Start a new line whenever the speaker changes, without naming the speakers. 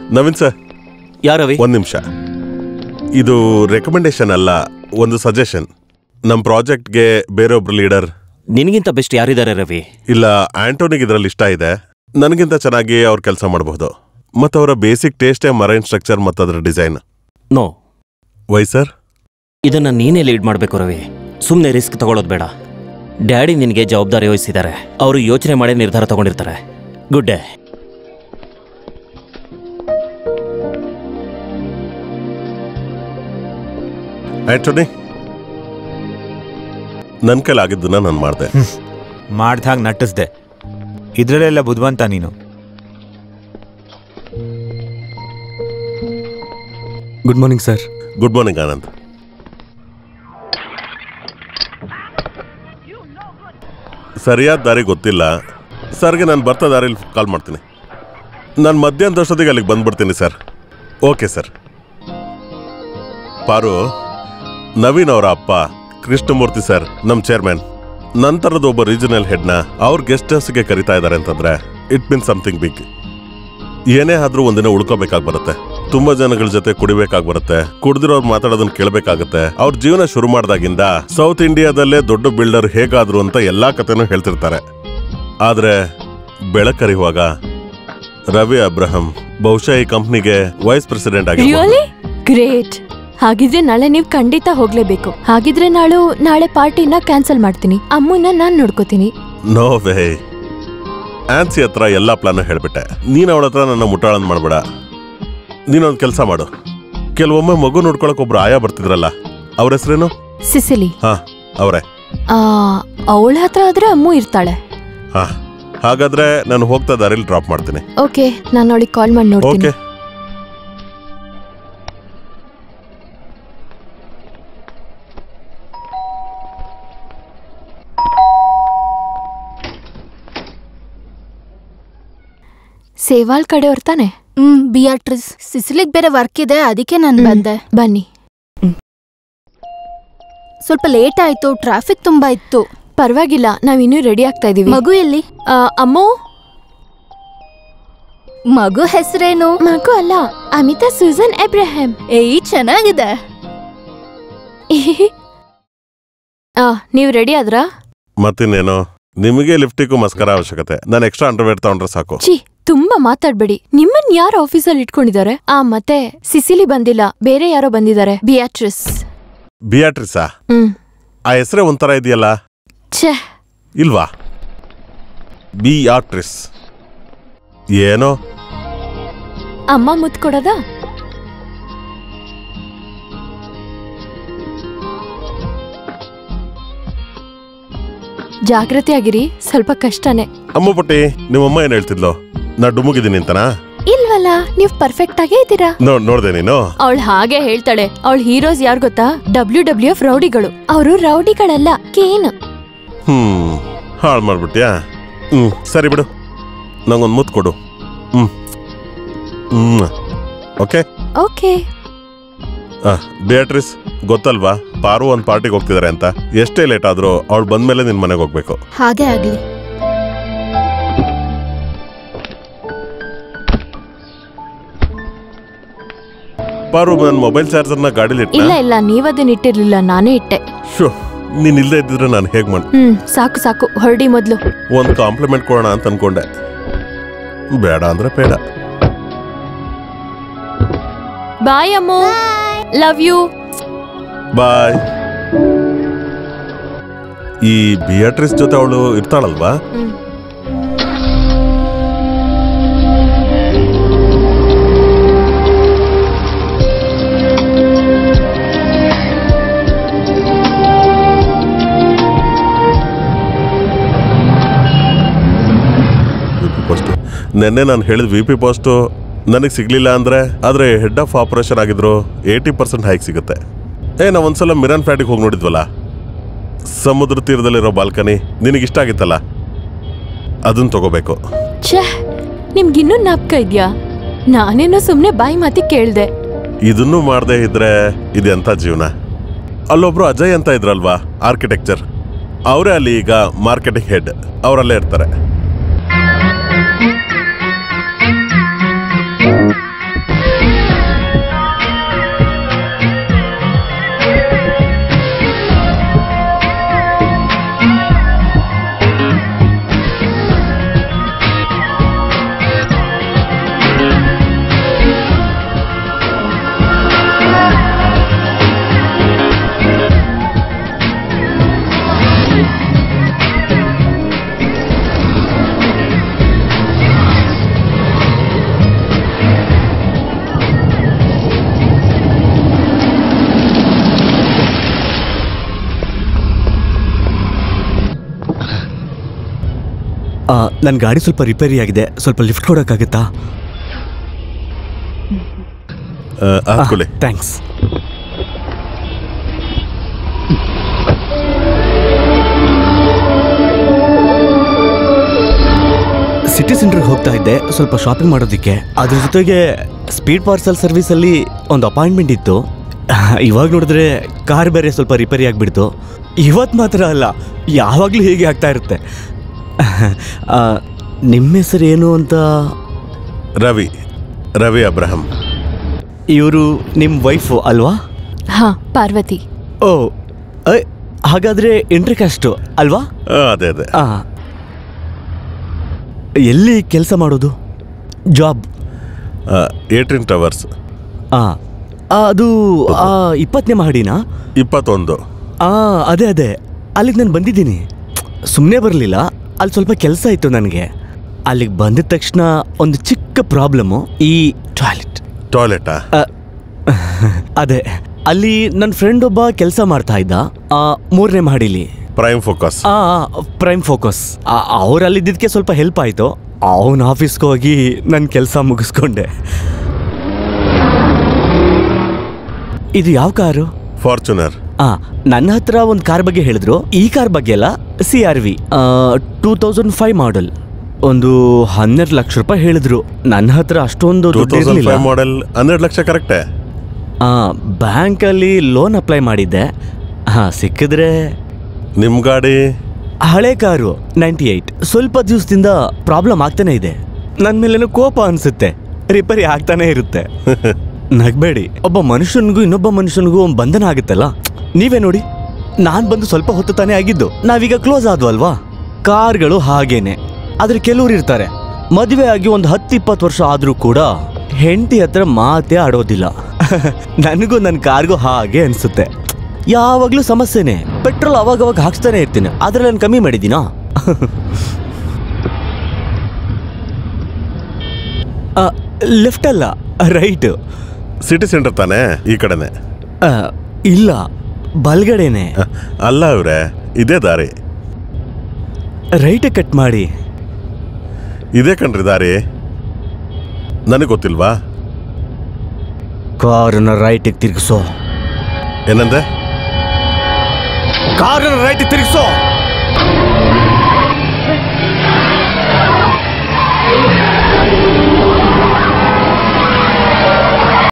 Naveen sir
ಯಾರವಿ
ಒಂದ್ ನಿಮಿಷ ಇದು ರೆಕಮೆಂಡೇಶನ್ ಅಲ್ಲ ಒಂದು ಸಜೆಷನ್ ನಮ್ಮ ಪ್ರಾಜೆಕ್ಟ್ಗೆ ಬೇರೊಬ್ರು ಲೀಡರ್
ನಿನಗಿಂತ ಬೆಸ್ಟ್ ಯಾರಿದ್ದಾರೆ ರವಿ
ಇಲ್ಲ ಆಂಟೋನಿಗೆ ಇದರಲ್ಲಿ ಇಷ್ಟ ಇದೆ ನನಗಿಂತ ಚೆನ್ನಾಗಿ ಅವ್ರು ಕೆಲಸ ಮಾಡಬಹುದು ಮತ್ತು ಅವರ ಬೇಸಿಕ್ ಟೇಸ್ಟೇ ಮರೈನ್ ಸ್ಟ್ರಕ್ಚರ್ ಮತ್ತು ಅದರ ಡಿಸೈನ್
ನೋ
ವೈ ಸರ್
ಇದನ್ನ ನೀನೇ ಲೀಡ್ ಮಾಡಬೇಕು ರವಿ ಸುಮ್ಮನೆ ರಿಸ್ಕ್ ತಗೊಳ್ಳೋದು ಬೇಡ ಡ್ಯಾಡಿ ನಿನಗೆ ಜವಾಬ್ದಾರಿ ವಹಿಸಿದ್ದಾರೆ ಅವರು ಯೋಚನೆ ಮಾಡಿ ನಿರ್ಧಾರ ತಗೊಂಡಿರ್ತಾರೆ ಗುಡ್ ಡೇ
ಆಂಟೋನಿ ನನ್ನ ಕೈಲಾಗಿದ್ದನ್ನ ನಾನು ಮಾಡಿದೆ
ಮಾಡ್ದಾಗ ನಟಿಸ್ದೆ ಇದ್ರಲ್ಲೆಲ್ಲ ಬುದ್ಧಿವಂತ ನೀನು
good morning sir
good morning Anand ಸರಿಯಾದ ದಾರಿ ಗೊತ್ತಿಲ್ಲ ಸರ್ಗೆ ನಾನು ಬರ್ತಾ ದಾರಿಲಿ ಕಾಲ್ ಮಾಡ್ತೀನಿ ನಾನು ಮಧ್ಯಾಹ್ನದಷ್ಟೊತ್ತಿಗೆ ಅಲ್ಲಿಗೆ ಬಂದ್ಬಿಡ್ತೀನಿ ಸರ್ ಓಕೆ ಸರ್ ಪಾರು ನವೀನ್ ಅವರ ಅಪ್ಪ ಕೃಷ್ಣಮೂರ್ತಿ ಸರ್ ನಮ್ಮ ಚೇರ್ಮನ್ ನಂತರದ ಒಬ್ಬ ರೀಜನಲ್ ಹೆಡ್ನ ಅವ್ರ ಗೆಸ್ಟ್ ಹೌಸ್ಗೆ ಕರಿತಾ ಇದ್ದಾರೆ ಅಂತಂದ್ರೆ ಇಟ್ ಮೀನ್ ಸಮಥಿಂಗ್ ಬಿಗ್ ಏನೇ ಆದ್ರೂ ಒಂದಿನ ಉಳ್ಕೋಬೇಕಾಗಿ ಬರುತ್ತೆ ತುಂಬಾ ಜನಗಳ ಜೊತೆ ಕುಡಿಬೇಕಾಗಿ ಬರುತ್ತೆ ಕುಡ್ದಿರೋರು ಮಾತಾಡೋದನ್ನ ಕೇಳಬೇಕಾಗತ್ತೆ ಅವ್ರ ಜೀವನ ಶುರು ಮಾಡ್ದಾಗಿಂದ ಸೌತ್ ಇಂಡಿಯಾದಲ್ಲೇ ದೊಡ್ಡ ಬಿಲ್ಡರ್ ಹೇಗಾದ್ರು ಅಂತ ಎಲ್ಲಾ ಕಥೆನೂ ಹೇಳ್ತಿರ್ತಾರೆ ಆದ್ರೆ ಬೆಳಕರಿಯುವಾಗ ರವಿ ಅಬ್ರಹಂ ಬಹುಶಃ ಈ ಕಂಪ್ನಿಗೆ ವೈಸ್ ಪ್ರೆಸಿಡೆಂಟ್ ಆಗಿ
ರಿಯಲಿ ಗ್ರೇಟ್ ಹಾಗಿದ್ರೆ ನಾಳೆ ನೀವು ಖಂಡಿತ ಹೋಗ್ಲೇಬೇಕು ಹಾಗಿದ್ರೆ ನಾಳು ನಾಳೆ ಪಾರ್ಟಿನ ಕ್ಯಾನ್ಸಲ್ ಮಾಡ್ತೀನಿ ಅಮ್ಮನ ನಾನ್ ನೋಡ್ಕೋತೀನಿ
ನೋ ವೇ ಆನ್ಸಿ ಹತ್ರ ಎಲ್ಲಾ ಪ್ಲಾನ್ ಹೇಳ್ಬಿಟ್ಟೆ ನೀನ್ ಅವಳ ಹತ್ರ ನನ್ನ ಮುಟ್ಟಾಳನ್ ಮಾಡ್ಬೇಡ ನೀನೊಂದ್ ಕೆಲಸ ಮಾಡು ಕೆಲವೊಮ್ಮೆ ಮಗು ನೋಡ್ಕೊಳಕ್ ಒಬ್ರು ಆಯಾ ಬರ್ತಿದ್ರಲ್ಲ ಅವ್ರ ಹೆಸರೇನು
ಸಿಸಿಲಿ
ಹಾ ಅವರೇ
ಆ ಅವಳ ಹತ್ರ ಆದ್ರೆ ಅಮ್ಮು ಇರ್ತಾಳೆ
ಹಾ ಹಾಗಾದ್ರೆ ನಾನು ಹೋಗ್ತಾ ದಾರಿಲಿ ಡ್ರಾಪ್ ಮಾಡ್ತೀನಿ
ಓಕೆ ನಾನು ಅವಳಿಗೆ ಕಾಲ್ ಮಾಡಿ ನೋಡ್ತೀನಿ
ಓಕೆ
ಸೇವಾಲ್ ಕಡೆಯವ್ರ ತಾನೆ
ಹ್ಮ್ ಬಿಯಾಟ್ರಿಸ್ ಸಿಸಿಲಿಗ್ ಬೇರೆ ವರ್ಕ್ ಇದೆ ಅದಕ್ಕೆ ನಾನು
ಹ್ಮ್.
ಬಂದೆ
ಬನ್ನಿ
ಸ್ವಲ್ಪ ಲೇಟ್ ಆಯ್ತು ಟ್ರಾಫಿಕ್ ತುಂಬಾ ಇತ್ತು
ಪರವಾಗಿಲ್ಲ ನಾವಿನ್ನೂ ರೆಡಿ ಆಗ್ತಾ ಇದೀವಿ
ಮಗು ಎಲ್ಲಿ
ಆ, ಅಮ್ಮು
ಮಗು ಹೆಸರೇನು
ಮಗು ಅಲ್ಲ ಅಮಿತಾ ಸೂಸನ್ ಎಬ್ರಹಂ
ಏಯ್ ಚೆನ್ನಾಗಿದೆ
ಆ ನೀವು ರೆಡಿ ಆದ್ರಾ
ಮತ್ತಿನ್ನೇನು ನಿಮಗೆ ಲಿಫ್ಟಿಗೂ ಮಸ್ಕರ ಅವಶ್ಯಕತೆ ನಾನು ಎಕ್ಸ್ಟ್ರಾ ಅಂಡರ್ವೇರ್ ತಗೊಂಡ್ರೆ ಸಾಕು
ಛೀ ತುಂಬಾ ಮಾತಾಡ್ಬೇಡಿ ನಿಮ್ಮನ್ ಯಾರು ಆಫೀಸಲ್ಲಿ ಇಟ್ಕೊಂಡಿದ್ದಾರೆ ಆ ಮತ್ತೆ ಸಿಸಿಲಿ ಬಂದಿಲ್ಲ ಬೇರೆ ಯಾರೋ ಬಂದಿದ್ದಾರೆ ಬಿಯಾಟ್ರಿಸ್
ಬಿಯಾಟ್ರಿಸಾ
ಹ್ಮ್
ಆ ಹೆಸರೇ ಒಂಥರ ಇದೆಯಲ್ಲ
ಛೇ
ಇಲ್ವಾ ಬಿಯಾಟ್ರಿಸ್ ಏನೋ
ಅಮ್ಮ ಮುತ್ ಕೊಡೋದಾ ಜಾಗ್ರತೆ ಆಗಿರಿ ಸ್ವಲ್ಪ ಕಷ್ಟನೇ
ಅಮ್ಮ ಪುಟ್ಟಿ ನಿಮ್ಮಮ್ಮ ಏನ್ ಹೇಳ್ತಿದ್ಲು ನಾ ಡುಮುಗಿದ್ದೀನಿ ಅಂತನಾ
ಇಲ್ವಲ್ಲ ನೀವ್ ಪರ್ಫೆಕ್ಟ್ ಆಗೇ ಇದ್ದೀರಾ
ನೋಡ್ ನೋಡ್ದೆ ನೀನು
ಅವಳು ಹಾಗೆ ಹೇಳ್ತಾಳೆ ಅವಳ ಹೀರೋಸ್ ಯಾರು ಗೊತ್ತಾ ಡಬ್ಲ್ಯೂ ಡಬ್ಲ್ಯೂ ಎಫ್ ರೌಡಿಗಳು ಅವರು ರೌಡಿಗಳಲ್ಲ ಕೇನ್
ಹ್ಮ್ ಹಾಳು ಮಾಡ್ಬಿಟ್ಯಾ ಹ್ಮ್ ಸರಿ ಬಿಡು ನಂಗೊಂದು ಮುತ್ತು ಕೊಡು ಹ್ಮ್ ಹ್ಮ್ ಓಕೆ
ಓಕೆ
ಬಿಯಾಟ್ರಿಸ್ ಗೊತ್ತಲ್ವಾ ಪಾರು ಒಂದು ಪಾರ್ಟಿಗೆ ಹೋಗ್ತಿದ್ದಾರೆ ಅಂತ ಎಷ್ಟೇ ಲೇಟ್ ಆದ್ರೂ ಅವಳು ಬಂದ್ಮೇಲೆ ನಿನ್ ಮನೆಗೆ ಹೋಗ್ಬೇಕು
ಹಾಗೆ ಆಗ್ಲಿ
ಪಾರು ನನ್ನ ಮೊಬೈಲ್ ಚಾರ್ಜರ್ನ ಗಾಡಿಲಿ
ಇಲ್ಲ
ಇಟ್ಟ
ಇಲ್ಲ ನೀವದನ್ನ ಇಟ್ಟಿರ್ಲಿಲ್ಲ ನಾನೇ ಇಟ್ಟೆ
ನೀನ್ ಇಲ್ಲದೆ ಇದ್ದಿದ್ರೆ ನಾನು ಹೇಗ್ ಮಾಡ್
ಹ್ಮ್ ಸಾಕು ಸಾಕು ಹೊರಡಿ ಮೊದ್ಲು
ಒಂದು ಕಾಂಪ್ಲಿಮೆಂಟ್ ಕೊಡೋಣ ಅಂತ ಅನ್ಕೊಂಡೆ ಬೇಡ ಅಂದ್ರೆ ಬೇಡ
ಬಾಯ್ ಅಮ್ಮು ಲವ್ ಯು
ಬಾಯ್ ಈ ಬಿಯಾಟ್ರಿಸ್ ಜೊತೆ ಅವಳು ಇರ್ತಾಳಲ್ವಾ ವಿ ಪಿ ಪೋಸ್ಟು ನಿನ್ನೆ ನಾನು ಹೇಳಿದ ವಿ ಪಿ ಪೋಸ್ಟು ನನಗೆ ಸಿಗ್ಲಿಲ್ಲ ಅಂದ್ರೆ ಆದ್ರೆ ಹೆಡ್ ಆಫ್ ಆಪರೇಷನ್ ಆಗಿದ್ರು ಏಯ್ಟಿ ಪರ್ಸೆಂಟ್ ಹೈಕ್ ಸಿಗುತ್ತೆ ಏ ನಾವು ಒಂದ್ಸಲ ಮಿರಾನ್ ಫ್ಲಾಟಿಗೆ ಹೋಗಿ ನೋಡಿದ್ವಲ್ಲ ಸಮುದ್ರ ತೀರದಲ್ಲಿರೋ ಬಾಲ್ಕನಿ ನಿನಗೆ ಇಷ್ಟ ಆಗಿತ್ತಲ್ಲ ಅದನ್ನ ತಗೋಬೇಕು
ಛೇ ನಿಮ್ಗಿನ್ನೂ ನಾಪ್ಕ ಇದ್ಯಾ ನಾನೇನೋ ಸುಮ್ನೆ ಬಾಯಿ ಮಾತಿ ಕೇಳ್ದೆ
ಇದನ್ನು ಮಾಡದೇ ಇದ್ರೆ ಇದೆಂಥ ಜೀವನ ಅಲ್ಲೊಬ್ರು ಅಜಯ್ ಅಂತ ಇದ್ರಲ್ವಾ ಆರ್ಕಿಟೆಕ್ಚರ್ ಅವರೇ ಅಲ್ಲಿ ಈಗ ಮಾರ್ಕೆಟಿಂಗ್ ಹೆಡ್ ಅವರಲ್ಲೇ ಇರ್ತಾರೆ
ನನ್ನ ಗಾಡಿ ಸ್ವಲ್ಪ ರಿಪೇರಿ ಆಗಿದೆ ಸ್ವಲ್ಪ ಲಿಫ್ಟ್ ಕೊಡೋಕ್ಕಾಗತ್ತಾ
ಆ, ಹಾಕೊಳ್ಳಿ
ಥ್ಯಾಂಕ್ಸ್ ಸಿಟಿ ಸೆಂಟ್ರಿಗೆ ಹೋಗ್ತಾ ಇದ್ದೆ ಸ್ವಲ್ಪ ಶಾಪಿಂಗ್ ಮಾಡೋದಕ್ಕೆ ಅದ್ರ ಜೊತೆಗೆ ಸ್ಪೀಡ್ ಪಾರ್ಸಲ್ ಸರ್ವಿಸಲ್ಲಿ ಒಂದು ಅಪಾಯಿಂಟ್ಮೆಂಟ್ ಇತ್ತು ಇವಾಗ ನೋಡಿದ್ರೆ ಕಾರ್ ಬೇರೆ ಸ್ವಲ್ಪ ರಿಪೇರಿ ಆಗಿಬಿಡ್ತು ಇವತ್ತು ಮಾತ್ರ ಅಲ್ಲ ಯಾವಾಗಲೂ ಹೀಗೆ ಆಗ್ತಾ ಇರುತ್ತೆ ಆ, ನಿಮ್ಮ ಹೆಸರು ಏನು ಅಂತ
ರವಿ ರವಿ ಅಬ್ರಹಂ
ಇವರು ನಿಮ್ಮ ವೈಫು ಅಲ್ವಾ
ಹಾ ಪಾರ್ವತಿ
ಓ ಐ, ಹಾಗಾದ್ರೆ ಎಂಟ್ರಿ ಕಾಸ್ಟು ಅಲ್ವಾ
ಆ, ಅದೇ ಅದೇ
ಆ. ಎಲ್ಲಿ ಕೆಲಸ ಮಾಡೋದು ಜಾಬ್
ಏಟ್ರಿನ್ ಟವರ್ಸ್
ಆ ಅದು ಆ ಇಪ್ಪತ್ತನೇ ಮಹಡಿನಾ
ಇಪ್ಪತ್ತೊಂದು
ಆ ಅದೇ ಅದೇ ಅಲ್ಲಿಗೆ ನಾನು ಬಂದಿದ್ದೀನಿ ಸುಮ್ಮನೆ ಬರಲಿಲ್ಲ ಅಲ್ಲಿ ಸ್ವಲ್ಪ ಕೆಲಸ ಇತ್ತು ನನಗೆ ಅಲ್ಲಿಗೆ ಬಂದಿದ ತಕ್ಷಣ ಒಂದು ಚಿಕ್ಕ ಪ್ರಾಬ್ಲಮ್ಮು ಈ ಟಾಯ್ಲೆಟ್
ಟಾಯ್ಲೆಟಾ
ಅದೇ ಅಲ್ಲಿ ನನ್ನ ಫ್ರೆಂಡ್ ಒಬ್ಬ ಕೆಲಸ ಮಾಡ್ತಾ ಇದ್ದ ಆ, ಮೂರನೇ ಮಹಡಿಲಿ
ಪ್ರೈಮ್ ಫೋಕಸ್
ಆ ಪ್ರೈಮ್ ಫೋಕಸ್ ಅವ್ರು ಅಲ್ಲಿದ್ದಕ್ಕೆ ಸ್ವಲ್ಪ ಹೆಲ್ಪ್ ಆಯಿತು ಅವನ ಆಫೀಸ್ಗೆ ಹೋಗಿ ನನ್ನ ಕೆಲಸ ಮುಗಿಸ್ಕೊಂಡೆ ಇದು ಯಾವ ಕಾರು
ಫಾರ್ಚುನರ್
ಆ ನನ್ನ ಹತ್ರ ಒಂದು ಕಾರ್ ಬಗ್ಗೆ ಹೇಳಿದ್ರು ಈ ಕಾರ್ ಬಗ್ಗೆ ಅಲ್ಲ C R V two thousand five model ಒಂದು ಹನ್ನೆರಡು ಲಕ್ಷ ರೂಪಾಯಿ ಹೇಳಿದ್ರು ನನ್ನ ಹತ್ರ ಅಷ್ಟೊಂದು
ಟೂ
ದುಡ್ಡು
ತೌಸಂಡ್
ಇರಲಿಲ್ಲ
ಫೈವ್ ಮಾಡೆಲ್ ಹನ್ನೆರಡು ಲಕ್ಷ ಕರೆಕ್ಟೇ
ಬ್ಯಾಂಕಲ್ಲಿ ಲೋನ್ ಅಪ್ಲೈ ಮಾಡಿದ್ದೆ ಹಾಂ ಸಿಕ್ಕಿದ್ರೆ
ನಿಮ್ಮ ಗಾಡಿ
ಹಳೆ ಕಾರು ನೈಂಟಿ ಏಯ್ಟ್ ಸ್ವಲ್ಪ ದಿವಸದಿಂದ ಪ್ರಾಬ್ಲಮ್ ಆಗ್ತಾನೆ ಇದೆ ನನ್ನ ಮೇಲೇನೋ ಕೋಪ ಅನ್ಸುತ್ತೆ ರಿಪೇರಿ ಆಗ್ತಾನೆ ಇರುತ್ತೆ ನಗ್ಬೇಡಿ ಒಬ್ಬ ಮನುಷ್ಯನಿಗೂ ಇನ್ನೊಬ್ಬ ಮನುಷ್ಯನಿಗೂ ಒಂದ್ ಬಂಧನ ಆಗುತ್ತಲ್ಲ ನೀವೇ ನೋಡಿ ನಾನ್ ಬಂದು ಸ್ವಲ್ಪ ಹೊತ್ತು ತಾನೇ ಆಗಿದ್ದು ನಾವೀಗ ಕ್ಲೋಸ್ ಆದ್ವಲ್ವಾ ಕಾರ್ಗಳು ಹಾಗೇನೆ ಆದ್ರೆ ಕೆಲವ್ರು ಇರ್ತಾರೆ ಮದುವೆ ಆಗಿ ಒಂದು ಹತ್ತು ಇಪ್ಪತ್ತು ವರ್ಷ ಆದ್ರೂ ಕೂಡ ಹೆಂಡತಿ ಹತ್ರ ಮಾತೇ ಆಡೋದಿಲ್ಲ ನನಗೂ ನನ್ನ ಕಾರ್ಗೂ ಹಾಗೆ ಅನ್ಸುತ್ತೆ ಯಾವಾಗ್ಲೂ ಸಮಸ್ಯೆನೆ ಪೆಟ್ರೋಲ್ ಅವಾಗ ಅವಾಗ ಹಾಕ್ಸ್ತಾನೆ ಇರ್ತೀನಿ ಅದ್ರಲ್ಲಿ ನಾನು ಕಮ್ಮಿ ಮಾಡಿದ್ದೀನಾ ಲೆಫ್ಟ್ ಅಲ್ಲ ರೈಟ್
ಸಿಟಿ ಸೆಂಟರ್ ತಾನೇ ಈ ಕಡೆನೆ
ಇಲ್ಲ ಬಲ್ಗಡೆನೆ
ಆ, ಅಲ್ಲ ಇವ್ರೆ ಇದೇ ದಾರಿ
ರೈಟ್ ಕಟ್ ಮಾಡಿ
ಇದೇ ಕಣ್ರಿ ದಾರಿ ನನಗೆ ಗೊತ್ತಿಲ್ವಾ
ಕಾರನ್ನ ರೈಟಿಗೆ ತಿರುಗಿಸೋ
ಏನಂದೆ
ಕಾರನ್ನ ರೈಟ್ ತಿರುಗಿಸೋ